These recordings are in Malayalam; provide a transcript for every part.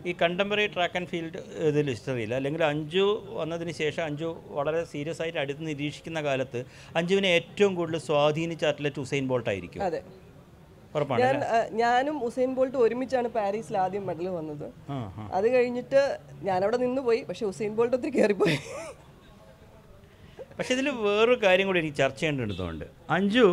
ഈ കണ്ടംപററി ട്രാക്ക് ആൻഡ് ഫീൽഡ് ഇതിൽ ഹിസ്റ്ററിയിൽ അല്ലെങ്കിൽ അഞ്ചു വന്നതിന് ശേഷം അഞ്ചു വളരെ സീരിയസ് ആയിട്ട് അടുത്ത് നിരീക്ഷിക്കുന്ന കാലത്ത് അഞ്ജുവിനെ ഏറ്റവും കൂടുതൽ സ്വാധീനിച്ച അത്ലറ്റ് ഉസൈൻ ബോൾട്ട് ആയിരിക്കും അതെ ഉറപ്പാണ് ഞാൻ ആ, ഞാനും ഉസൈൻ ബോൾട്ട് ഒരുമിച്ചാണ് പാരീസിൽ ആദ്യം മെഡൽ വന്നത് ആ ആ അത് കഴിഞ്ഞിട്ട് ഞാനവിടെ നിന്ന് പോയി പക്ഷെ ഉസൈൻ ബോൾട്ട് ഒത്തിരി കയറിപ്പോയി പക്ഷേ ഇതിൽ വേറൊരു കാര്യം കൂടി എനിക്ക് ചർച്ച ചെയ്യേണ്ടതുണ്ട് അഞ്ജു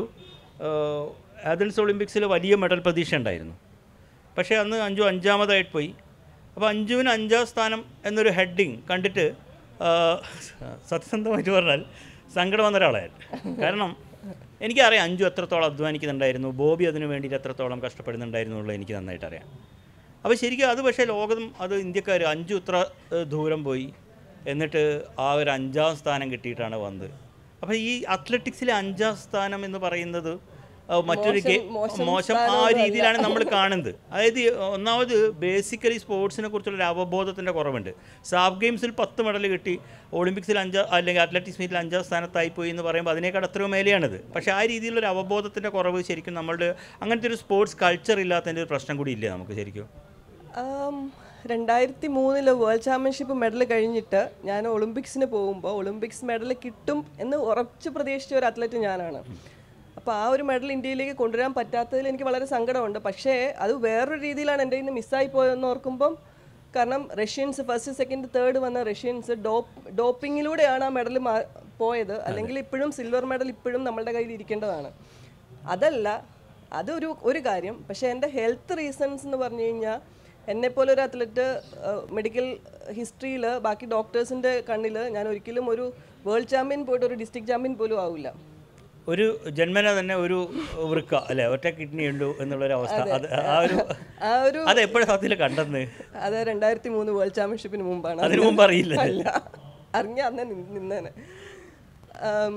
ആഥൻസ് ഒളിമ്പിക്സിൽ വലിയ മെഡൽ പ്രതീക്ഷ ഉണ്ടായിരുന്നു പക്ഷേ അന്ന് അഞ്ജു അഞ്ചാമതായിട്ട് പോയി അപ്പോൾ അഞ്ജുവിന് അഞ്ചാം സ്ഥാനം എന്നൊരു ഹെഡിങ് കണ്ടിട്ട് ആ, സത്യസന്ധമായിട്ട് പറഞ്ഞാൽ സങ്കടം വന്ന ഒരാളായിരുന്നു കാരണം എനിക്കറിയാം അഞ്ജു എത്രത്തോളം അധ്വാനിക്കുന്നുണ്ടായിരുന്നു ബോബി അതിനു വേണ്ടിയിട്ട് എത്രത്തോളം കഷ്ടപ്പെടുന്നുണ്ടായിരുന്നു എന്നുള്ളത് എനിക്ക് നന്നായിട്ട് അറിയാം അപ്പോൾ ശരിക്കും അത് പക്ഷേ ലോകം അത് ഇന്ത്യക്കാർ അഞ്ചു ഇത്ര ഏഹ്, ദൂരം പോയി എന്നിട്ട് ആ ഒരു അഞ്ചാം സ്ഥാനം കിട്ടിയിട്ടാണ് വന്നത് അപ്പോൾ ഈ അത്ലറ്റിക്സിലെ അഞ്ചാം സ്ഥാനം എന്ന് പറയുന്നത് ആ, മറ്റൊരു ഗെ- മോശം മോശം ആ രീതിയിലാണ് നമ്മൾ കാണുന്നത് അതായത് ഈ ഒന്നാമത് ബേസിക്കലി സ്പോർട്സിനെ കുറിച്ചുള്ള ഒരു അവബോധത്തിൻ്റെ കുറവുണ്ട് സാഫ് ഗെയിംസിൽ പത്ത് മെഡൽ കിട്ടി ഒളിമ്പിക്സിൽ അഞ്ചാം അല്ലെങ്കിൽ അത്ലറ്റിക്സ് മീറ്റിൽ അഞ്ചാം സ്ഥാനത്തായി പോയി എന്ന് പറയുമ്പോൾ അതിനേക്കാൾ എത്രയോ മേലെയാണിത് പക്ഷേ ആ രീതിയിലൊരു അവബോധത്തിൻ്റെ കുറവ് ശരിക്കും നമ്മളുടെ അങ്ങനത്തെ ഒരു സ്പോർട്സ് കൾച്ചർ ഇല്ലാത്തതിൻ്റെ ഒരു പ്രശ്നം കൂടി ഇല്ലേ നമുക്ക് ശരിക്കും ആം, രണ്ടായിരത്തി മൂന്നില് വേൾഡ് ചാമ്പ്യൻഷിപ്പ് മെഡൽ കഴിഞ്ഞിട്ട് ഞാൻ ഒളിമ്പിക്സിന് പോകുമ്പോൾ ഒളിമ്പിക്സ് മെഡൽ കിട്ടും എന്ന് ഉറച്ച് പ്രതീക്ഷിച്ച ഒരു അത്ലറ്റ് ഞാനാണ് അപ്പോൾ ആ ഒരു മെഡൽ ഇന്ത്യയിലേക്ക് കൊണ്ടുവരാൻ പറ്റാത്തതിൽ എനിക്ക് വളരെ സങ്കടമുണ്ട് പക്ഷേ അത് വേറൊരു രീതിയിലാണ് എൻ്റെ ഇന്ന് മിസ്സായി പോയതെന്ന് ഓർക്കുമ്പം കാരണം റഷ്യൻസ് ഫസ്റ്റ് സെക്കൻഡ് തേർഡ് വന്ന റഷ്യൻസ് ഡോപ്പ് ഡോപ്പിങ്ങിലൂടെയാണ് ആ മെഡൽ പോയത് അല്ലെങ്കിൽ ഇപ്പോഴും സിൽവർ മെഡൽ ഇപ്പോഴും നമ്മളുടെ കയ്യിൽ ഇരിക്കേണ്ടതാണ് അതല്ല അതൊരു ഒരു കാര്യം പക്ഷേ എൻ്റെ ഹെൽത്ത് റീസൺസ് എന്ന് പറഞ്ഞു കഴിഞ്ഞാൽ എന്നെപ്പോലെ ഒരു അത്ലറ്റ് മെഡിക്കൽ ഹിസ്റ്ററിയിൽ ബാക്കി ഡോക്ടേഴ്സിൻ്റെ കണ്ണിൽ ഞാൻ ഒരിക്കലും ഒരു വേൾഡ് ചാമ്പ്യൻ പോയിട്ട് ഒരു ഡിസ്ട്രിക്ട് ചാമ്പ്യൻ പോലും ആവില്ല ഒരു ജന്മന തന്നെ ഒരു വൃക്ക അല്ലെ ഒറ്റ കിഡ്നി ഉള്ളൂ എന്നുള്ളൊരു അവസ്ഥ അത് ആ ഒരു ആ ഒരു അത് എപ്പോഴും സത്യത്തിൽ കണ്ടെന്ന് അത് രണ്ടായിരത്തി മൂന്ന് വേൾഡ് ചാമ്പ്യൻഷിപ്പിന് മുമ്പാണ് അതിനു മുമ്പ് അറിയില്ല അല്ല അറിഞ്ഞ അന്ന് നിന്ന് നിന്നേനെ ആം,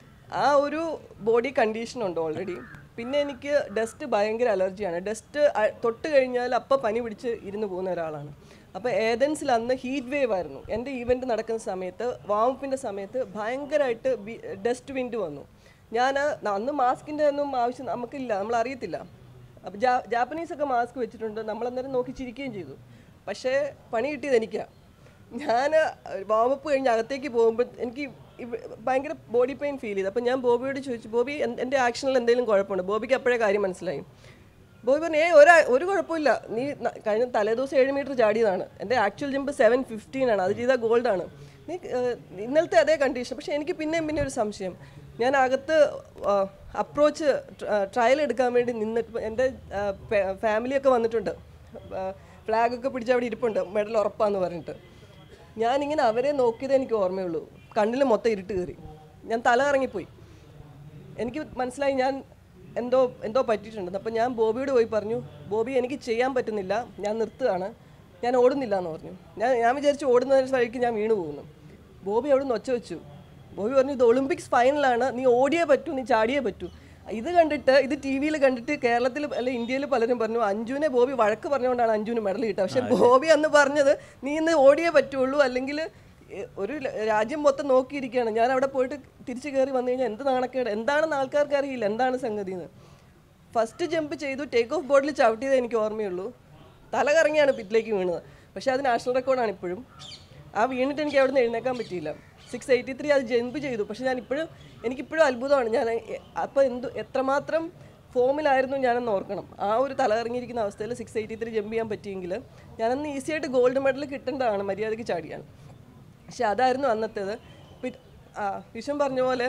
ആ ഒരു ബോഡി കണ്ടീഷൻ ഉണ്ട് ഓൾറെഡി പിന്നെ എനിക്ക് ഡസ്റ്റ് ഭയങ്കര അലർജിയാണ് ഡസ്റ്റ് തൊട്ട് കഴിഞ്ഞാൽ അപ്പം പനി പിടിച്ച് ഇരുന്ന് പോകുന്ന ഒരാളാണ് അപ്പോൾ ഏതൻസിൽ അന്ന് ഹീറ്റ് വേവ് ആയിരുന്നു എൻ്റെ ഈവൻറ്റ് നടക്കുന്ന സമയത്ത് വാമപ്പിൻ്റെ സമയത്ത് ഭയങ്കരമായിട്ട് ഡസ്റ്റ് വിൻഡ് വന്നു ഞാൻ അന്ന് മാസ്കിൻ്റെ ഒന്നും ആവശ്യം നമുക്കില്ല നമ്മൾ അറിയത്തില്ല അപ്പോൾ ജാ ജാപ്പനീസൊക്കെ മാസ്ക് വെച്ചിട്ടുണ്ട് നമ്മളന്നേരം നോക്കി ചിരിക്കുകയും ചെയ്തു പക്ഷേ പണി കിട്ടിയത് എനിക്കാണ് ഞാൻ വാമപ്പ് കഴിഞ്ഞ് അകത്തേക്ക് പോകുമ്പോൾ എനിക്ക് ഇവ- ഭയങ്കര ബോഡി പെയിൻ ഫീൽ ചെയ്തു അപ്പോൾ ഞാൻ ബോബിയോട് ചോദിച്ചു ബോബി എൻ- എൻ്റെ ആക്ഷനിൽ എന്തെങ്കിലും കുഴപ്പമുണ്ട് ബോബിക്ക് അപ്പോഴേ കാര്യം മനസ്സിലായി ബോബി പറഞ്ഞു ഏ ഒരു ഒരു കുഴപ്പമില്ല നീ ന- കഴിഞ്ഞ തലേദിവസം ഏഴ് മീറ്റർ ചാടിയതാണ് എൻ്റെ ആക്ച്വൽ ജമ്പ് സെവൻ ഫിഫ്റ്റീൻ ആണ് അത് ചെയ്താൽ ഗോൾഡാണ് നീ ഏഹ്, ഇന്നലത്തെ അതേ കണ്ടീഷൻ പക്ഷേ എനിക്ക് പിന്നെയും പിന്നെ ഒരു സംശയം ഞാൻ അകത്ത് അപ്രോച്ച് ട്രയൽ എടുക്കാൻ വേണ്ടി നിന്നിട്ട് എൻ്റെ ഫാമിലിയൊക്കെ വന്നിട്ടുണ്ട് ഫ്ലാഗൊക്കെ പിടിച്ച് അവിടെ ഇരിപ്പുണ്ട് മെഡൽ ഉറപ്പാന്ന് പറഞ്ഞിട്ട് ഞാനിങ്ങനെ അവരെ നോക്കിയതേ എനിക്ക് ഓർമ്മയുള്ളൂ കണ്ണിൽ മൊത്തം ഇരുട്ട് കയറി ഞാൻ തല ഇറങ്ങിപ്പോയി എനിക്ക് മനസ്സിലായി ഞാൻ എന്തോ എന്തോ പറ്റിയിട്ടുണ്ട് അപ്പോൾ ഞാൻ ബോബിയോട് പോയി പറഞ്ഞു ബോബി എനിക്ക് ചെയ്യാൻ പറ്റുന്നില്ല ഞാൻ നിർത്തുകയാണ് ഞാൻ ഓടുന്നില്ല എന്ന് പറഞ്ഞു ഞാൻ ഞാൻ വിചാരിച്ചു ഓടുന്ന വഴിക്ക് ഞാൻ വീണു പോകുന്നു ബോബി അവിടെ നിന്ന് ഒച്ച വെച്ചു ബോബി പറഞ്ഞു ഇത് ഒളിമ്പിക്സ് ഫൈനലാണ് നീ ഓടിയേ പറ്റൂ നീ ചാടിയേ പറ്റൂ ഇത് കണ്ടിട്ട് ഇത് ടി വിയിൽ കണ്ടിട്ട് കേരളത്തിൽ അല്ലെ ഇന്ത്യയിൽ പലരും പറഞ്ഞു അഞ്ജുവിനെ ബോബി വഴക്ക് പറഞ്ഞുകൊണ്ടാണ് അഞ്ജുവിന് മെഡൽ കിട്ടുക പക്ഷെ ബോബി അന്ന് പറഞ്ഞത് നീ ഇന്ന് ഓടിയേ പറ്റുള്ളൂ അല്ലെങ്കിൽ എ- ഒരു ല- രാജ്യം മൊത്തം നോക്കിയിരിക്കുകയാണ് ഞാൻ അവിടെ പോയിട്ട് തിരിച്ചു കയറി വന്നു കഴിഞ്ഞാൽ എന്ത് നാണക്കേട് എന്താണെന്ന് ആൾക്കാർക്ക് അറിയില്ല എന്താണ് സംഗതി എന്ന് ഫസ്റ്റ് ജമ്പ് ചെയ്തു ടേക്ക് ഓഫ് ബോർഡിൽ ചവിട്ടിയത് എനിക്ക് ഓർമ്മയുള്ളൂ തല കറങ്ങിയാണ് പിറ്റിലേക്ക് വീണത് പക്ഷേ അത് നാഷണൽ റെക്കോർഡാണ് ഇപ്പോഴും ആ വീണിട്ട് എനിക്ക് അവിടെ നിന്ന് എഴുന്നേക്കാൻ പറ്റിയില്ല സിക്സ് എയ്റ്റി ത്രീ അത് ജമ്പ് ചെയ്തു പക്ഷേ ഞാൻ ഇപ്പോഴും എനിക്കിപ്പോഴും അത്ഭുതമാണ് ഞാൻ അപ്പോൾ എന്ത് എത്രമാത്രം ഫോമിലായിരുന്നു ഞാനെന്ന് ഓർക്കണം ആ ഒരു തല കറങ്ങിയിരിക്കുന്ന അവസ്ഥയിൽ സിക്സ് എയ്റ്റി ത്രീ ജമ്പ് ചെയ്യാൻ പറ്റിയെങ്കിൽ ഞാനന്ന് ഈസി ആയിട്ട് ഗോൾഡ് മെഡൽ കിട്ടേണ്ടതാണ് മര്യാദയ്ക്ക് ചാടിയാണ് പക്ഷെ അതായിരുന്നു അന്നത്തേത് പി- ആ വിഷം പറഞ്ഞ പോലെ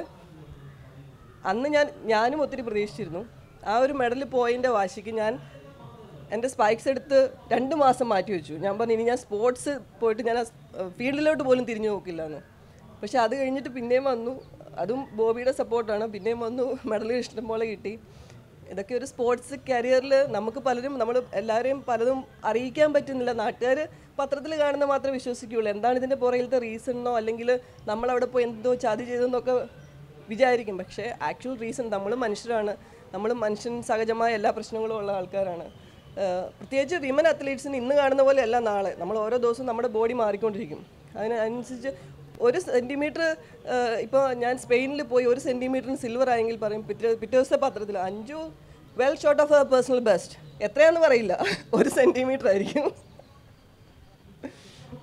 അന്ന് ഞാൻ ഞാനും ഒത്തിരി പ്രതീക്ഷിച്ചിരുന്നു ആ ഒരു മെഡൽ പോയിൻ്റെ വാശിക്ക് ഞാൻ എൻ്റെ സ്പൈക്സ് എടുത്ത് രണ്ട് മാസം മാറ്റി വെച്ചു ഞാൻ പറഞ്ഞു ഇനി ഞാൻ സ്പോർട്സ് പോയിട്ട് ഞാൻ ഫീൽഡിലോട്ട് പോലും തിരിഞ്ഞു നോക്കില്ല എന്ന് പക്ഷെ അത് കഴിഞ്ഞിട്ട് പിന്നെയും വന്നു അതും ബോബിയുടെ സപ്പോർട്ടാണ് പിന്നെയും വന്നു മെഡൽ ഇഷ്ടം പോലെ കിട്ടി ഇതൊക്കെ ഒരു സ്പോർട്സ് കരിയറിൽ നമുക്ക് പലരും നമ്മൾ എല്ലാവരെയും പലതും അറിയിക്കാൻ പറ്റുന്നില്ല നാട്ടുകാർ പത്രത്തിൽ കാണുന്ന മാത്രമേ വിശ്വസിക്കുകയുള്ളൂ എന്താണ് ഇതിൻ്റെ പുറകിലത്തെ റീസണെന്നോ അല്ലെങ്കിൽ നമ്മളവിടെ പോയി എന്തോ ചതി ചെയ്തെന്നൊക്കെ വിചാരിക്കും പക്ഷേ ആക്ച്വൽ റീസൺ നമ്മൾ മനുഷ്യരാണ് നമ്മൾ മനുഷ്യൻ സഹജമായ എല്ലാ പ്രശ്നങ്ങളും ഉള്ള ആൾക്കാരാണ് ഏഹ് പ്രത്യേകിച്ച് വിമൻ അത്ലീറ്റ്സിന് ഇന്ന് കാണുന്ന പോലെ അല്ല നാളെ നമ്മൾ ഓരോ ദിവസവും നമ്മുടെ ബോഡി മാറിക്കൊണ്ടിരിക്കും അതിനനുസരിച്ച് ഒരു സെൻറ്റിമീറ്റർ ഇപ്പോൾ ഞാൻ സ്പെയിനിൽ പോയി ഒരു സെൻറ്റിമീറ്ററിന് സിൽവർ ആയെങ്കിൽ പറയും പിറ്റേ പിറ്റേ ദിവസത്തെ പത്രത്തിൽ Anju well short of a personal best എത്രയാണെന്ന് പറയില്ല ഒരു സെൻറ്റിമീറ്റർ ആയിരിക്കും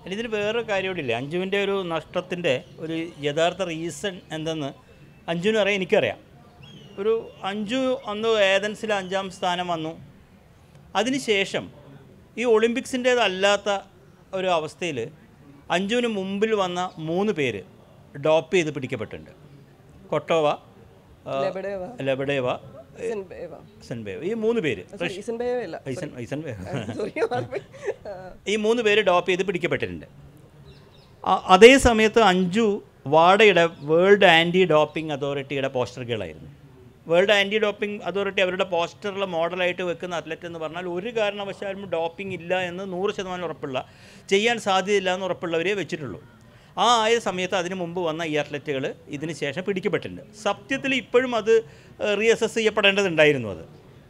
ഇനി ഇതിന് വേറെ കാര്യമില്ല അഞ്ജുവിൻ്റെ ഒരു നഷ്ടത്തിൻ്റെ ഒരു യഥാർത്ഥ റീസൺ എന്തെന്ന് അഞ്ജുവിനും അറിയാം എനിക്കറിയാം ഒരു അഞ്ജു അന്ന് ഏതൻസിൽ അഞ്ചാം സ്ഥാനം വന്നു അതിനുശേഷം ഈ ഒളിമ്പിക്സിൻ്റേതല്ലാത്ത ഒരു അവസ്ഥയിൽ അഞ്ജുവിന് മുമ്പിൽ വന്ന മൂന്ന് പേര് ഡോപ്പ് ചെയ്ത് പിടിക്കപ്പെട്ടിട്ടുണ്ട് കൊട്ടോവ ആ, ലെബഡേവ ലബഡേവ ഇസൻബേവ സെൻബേവ് ഈ മൂന്ന് പേര് സോറി ഇസൻബേവ അല്ല ഐസൻ ഐസൻ സോറി ഈ മൂന്ന് പേര് ഡോപ്പ് ചെയ്ത് പിടിക്കപ്പെട്ടിട്ടുണ്ട് ആ- അതേ സമയത്ത് അഞ്ജു വാഡയുടെ വേൾഡ് ആൻറ്റി ഡോപ്പിംഗ് അതോറിറ്റിയുടെ പോസ്റ്റർ ഗേളായിരുന്നു വേൾഡ് ആൻറ്റി ഡോപ്പിംഗ് അതോറിറ്റി അവരുടെ പോസ്റ്ററിൽ മോഡലായിട്ട് വെക്കുന്ന അത്ലറ്റ് എന്ന് പറഞ്ഞാൽ ഒരു കാരണവശാലും ഡോപ്പിംഗ് ഇല്ല എന്ന് നൂറ് ശതമാനം ഉറപ്പുള്ള ചെയ്യാൻ സാധ്യതയില്ല എന്ന് ഉറപ്പുള്ളവരെ വെച്ചിട്ടുള്ളൂ ആ ആയ സമയത്ത് അതിന് മുമ്പ് വന്ന ഈ അത്ലറ്റുകൾ ഇതിന് ശേഷം പിടിക്കപ്പെട്ടിട്ടുണ്ട് സത്യത്തിൽ ഇപ്പോഴും അത് റീഅസസ് ചെയ്യപ്പെടേണ്ടതുണ്ടായിരുന്നു അത്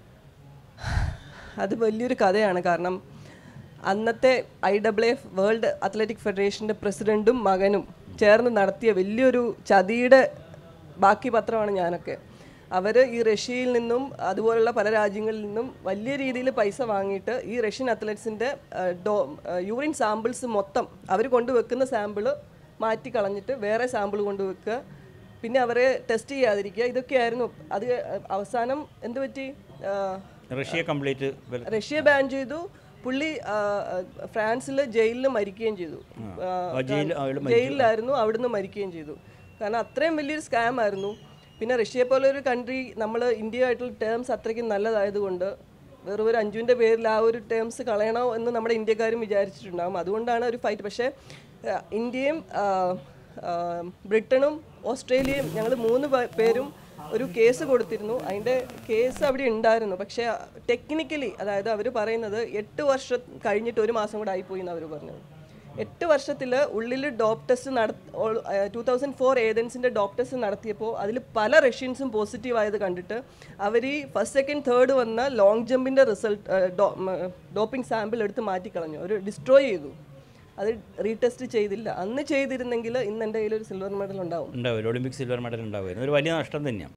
അത് വലിയൊരു കഥയാണ് കാരണം അന്നത്തെ I W F world athletic ഫെഡറേഷൻ്റെ പ്രസിഡൻറ്റും മകനും ചേർന്ന് നടത്തിയ വലിയൊരു ചതിയുടെ ബാക്കി പത്രമാണ് ഞാനൊക്കെ അവർ ഈ റഷ്യയിൽ നിന്നും അതുപോലുള്ള പല രാജ്യങ്ങളിൽ നിന്നും വലിയ രീതിയിൽ പൈസ വാങ്ങിയിട്ട് ഈ റഷ്യൻ അത്ലറ്റ്സിൻ്റെ ഡോ യൂറിൻ സാമ്പിൾസ് മൊത്തം അവർ കൊണ്ടുവെക്കുന്ന സാമ്പിൾ മാറ്റി കളഞ്ഞിട്ട് വേറെ സാമ്പിൾ കൊണ്ടുവെക്കുക പിന്നെ അവരെ ടെസ്റ്റ് ചെയ്യാതിരിക്കുക ഇതൊക്കെയായിരുന്നു അത് അവസാനം എന്ത് പറ്റി ആ, റഷ്യ കംപ്ലീറ്റ് റഷ്യ ബാൻ ചെയ്തു പുള്ളി ആ, ഫ്രാൻസിൽ ജയിലിൽ മരിക്കുകയും ചെയ്തു ആ, ആ ജയിൽ അയാൾ ജയിലിലായിരുന്നു അവിടുന്ന് മരിക്കുകയും ചെയ്തു കാരണം അത്രയും വലിയൊരു സ്കാം ആയിരുന്നു പിന്നെ റഷ്യയെ പോലെ ഒരു കൺട്രി നമ്മൾ ഇന്ത്യയുമായിട്ടുള്ള ടേംസ് അത്രയ്ക്കും നല്ലതായതുകൊണ്ട് വെറും ഒരു അഞ്ചുവിൻ്റെ പേരിൽ ആ ഒരു ടേംസ് കളയണോ എന്ന് നമ്മുടെ ഇന്ത്യക്കാരും വിചാരിച്ചിട്ടുണ്ടാകും അതുകൊണ്ടാണ് ഒരു ഫൈറ്റ് പക്ഷേ ആ, ഇന്ത്യയും ആ, ആ, ബ്രിട്ടനും ഓസ്ട്രേലിയയും ഞങ്ങൾ മൂന്ന് പേ- പേരും ഒരു കേസ് കൊടുത്തിരുന്നു അതിൻ്റെ കേസ് അവിടെ ഉണ്ടായിരുന്നു പക്ഷേ ടെക്നിക്കലി അതായത് അവർ പറയുന്നത് എട്ട് വർഷം കഴിഞ്ഞിട്ട് ഒരു മാസം കൂടെ ആയിപ്പോയി എന്ന് അവർ പറഞ്ഞത് എട്ട് വർഷത്തിൽ ഉള്ളിൽ ഡോപ്പ് ടെസ്റ്റ് നട ടൂ തൗസൻഡ് ഫോർ ഏതൻസിൻ്റെ ഡോപ്പ് ടെസ്റ്റ് നടത്തിയപ്പോൾ അതിൽ പല റഷ്യൻസും പോസിറ്റീവ് ആയത് കണ്ടിട്ട് അവർ ഈ ഫസ്റ്റ് സെക്കൻഡ് തേർഡ് വന്ന ലോങ് ജമ്പിൻ്റെ റിസൾട്ട് ഡോപ്പിംഗ് സാമ്പിൾ എടുത്ത് മാറ്റിക്കളഞ്ഞു അവർ ഡിസ്ട്രോയ് ചെയ്തു അത് റീടെസ്റ്റ് ചെയ്തില്ല അന്ന് ചെയ്തിരുന്നെങ്കിൽ ഇന്ന് എൻ്റെ കയ്യിൽ ഒരു സിൽവർ മെഡൽ ഉണ്ടാവും ഉണ്ടാവില്ല ഒളിമ്പിക് സിൽവർ മെഡൽ ഉണ്ടാവുമായിരുന്നു ഒരു വലിയ നഷ്ടം തന്നെയാണ്